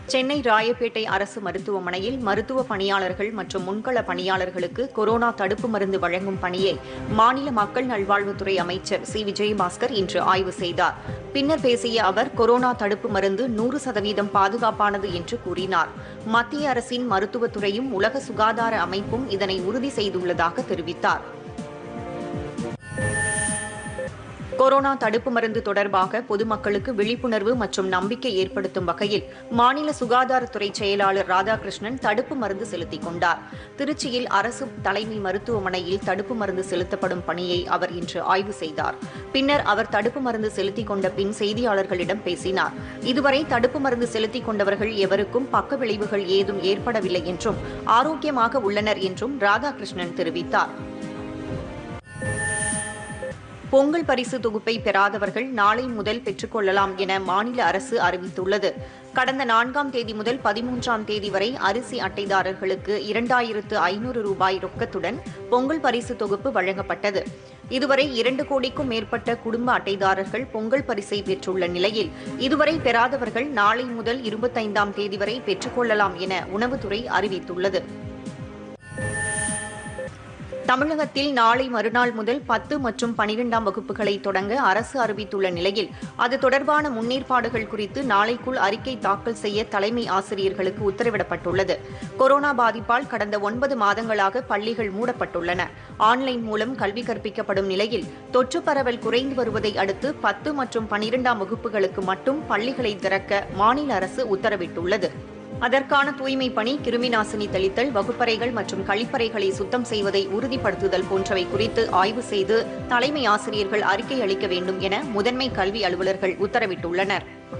சென்னை ராயப்பேட்டை அரசு மருத்துவமனையில் மருத்துவ பணியாளர்கள் மற்றும் முன்கள பணியாளர்களுக்கு கொரோனா தடுப்பு மருந்து வழங்கும் பணியை மாநில மக்கள் நல்வாழ்வுத்துறை அமைச்சர் சி விஜயபாஸ்கர் இன்று ஆய்வு செய்தார் பின்னர் பேசிய அவர் கொரோனா தடுப்பு மருந்து நூறு சதவீதம் பாதுகாப்பானது என்று கூறினார் மத்திய அரசின் மருத்துவத்துறையும் உலக சுகாதார அமைப்பும் இதனை உறுதி செய்துள்ளதாக தெரிவித்தார் கொரோனா தடுப்பு மருந்து தொடர்பாக பொதுமக்களுக்கு விழிப்புணர்வு மற்றும் நம்பிக்கை ஏற்படுத்தும் வகையில் மாநில சுகாதாரத்துறை செயலாளர் ராதாகிருஷ்ணன் தடுப்பு மருந்து செலுத்திக் கொண்டார் திருச்சியில் அரசு தலைமை மருத்துவமனையில் தடுப்பு மருந்து செலுத்தப்படும் பணியை அவர் இன்று ஆய்வு செய்தார் பின்னர் அவர் தடுப்பு மருந்து செலுத்திக் கொண்ட பின் செய்தியாளர்களிடம் பேசினார் இதுவரை தடுப்பு மருந்து செலுத்திக் கொண்டவர்கள் எவருக்கும் பக்க விளைவுகள் ஏதும் ஏற்படவில்லை என்றும் ஆரோக்கியமாக உள்ளனர் என்றும் ராதாகிருஷ்ணன் தெரிவித்தார் பொங்கல் பரிசு தொகுப்பை பெறாதவர்கள் நாளை முதல் பெற்றுக்கொள்ளலாம் என மாநில அரசு அறிவித்துள்ளது கடந்த நான்காம் தேதி முதல் பதிமூன்றாம் தேதி வரை அரிசி அட்டைதாரர்களுக்கு இரண்டாயிரத்து ஐநூறு ரூபாய் ரொக்கத்துடன் பொங்கல் பரிசு தொகுப்பு வழங்கப்பட்டது இதுவரை இரண்டு கோடிக்கும் மேற்பட்ட குடும்ப அட்டைதாரர்கள் பொங்கல் பரிசை பெற்றுள்ள நிலையில் இதுவரை பெறாதவர்கள் நாளை முதல் இருபத்தைந்தாம் தேதி வரை பெற்றுக்கொள்ளலாம் என உணவுத்துறை அறிவித்துள்ளது தமிழகத்தில் நாளை மறுநாள் முதல் பத்து மற்றும் பனிரெண்டாம் வகுப்புகளை தொடங்க அரசு அறிவித்துள்ள நிலையில் அது தொடர்பான முன்னேற்பாடுகள் குறித்து நாளைக்குள் அறிக்கை தாக்கல் செய்ய தலைமை ஆசிரியர்களுக்கு உத்தரவிடப்பட்டுள்ளது கொரோனா பாதிப்பால் கடந்த ஒன்பது மாதங்களாக பள்ளிகள் மூடப்பட்டுள்ளன ஆன்லைன் மூலம் கல்வி கற்பிக்கப்படும் நிலையில் தொற்று பரவல் குறைந்து வருவதை அடுத்து பத்து மற்றும் பனிரெண்டாம் வகுப்புகளுக்கு மட்டும் பள்ளிகளை திறக்க மாநில அரசு உத்தரவிட்டுள்ளது அதற்கான தூய்மை பணி கிருமிநாசினி தெளித்தல் வகுப்பறைகள் மற்றும் கழிப்பறைகளை சுத்தம் செய்வதை உறுதிப்படுத்துதல் போன்றவை குறித்து ஆய்வு செய்து தலைமை ஆசிரியர்கள் அறிக்கை அளிக்க வேண்டும் என முதன்மை கல்வி அலுவலர்கள் உத்தரவிட்டுள்ளனர்